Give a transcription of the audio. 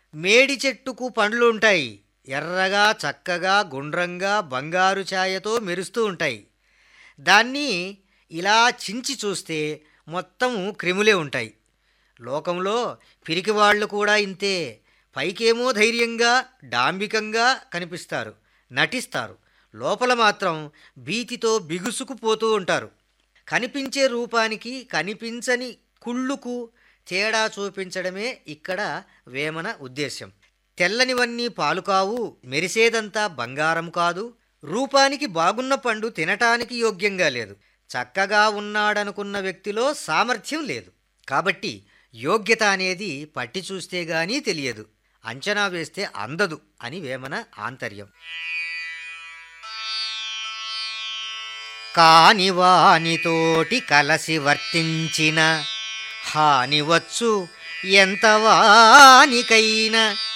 మేడి చెట్టుకు పండ్లు ఉంటాయి ఎర్రగా చక్కగా గుండ్రంగా బంగారు ఛాయతో మెరుస్తూ ఉంటాయి దాన్ని ఇలా చించి చూస్తే మొత్తము క్రిములే ఉంటాయి లోకంలో పిరికివాళ్ళు కూడా ఇంతే పైకేమో ధైర్యంగా డాంబికంగా కనిపిస్తారు నటిస్తారు లోపల మాత్రం భీతితో బిగుసుకుపోతూ ఉంటారు కనిపించే రూపానికి కనిపించని కుళ్ళుకు తేడా చూపించడమే ఇక్కడ వేమన ఉద్దేశ్యం తెల్లనివన్నీ పాలు కావు మెరిసేదంతా బంగారం కాదు రూపానికి బాగున్న పండు తినటానికి యోగ్యంగా లేదు చక్కగా ఉన్నాడనుకున్న వ్యక్తిలో సామర్థ్యం లేదు కాబట్టి యోగ్యత అనేది పట్టి చూస్తే గానీ తెలియదు అంచనా వేస్తే అందదు అని వేమన ఆంతర్యం కాని వానితోటి కలసి వర్తించిన హానివచ్చు ఎంత వానికైనా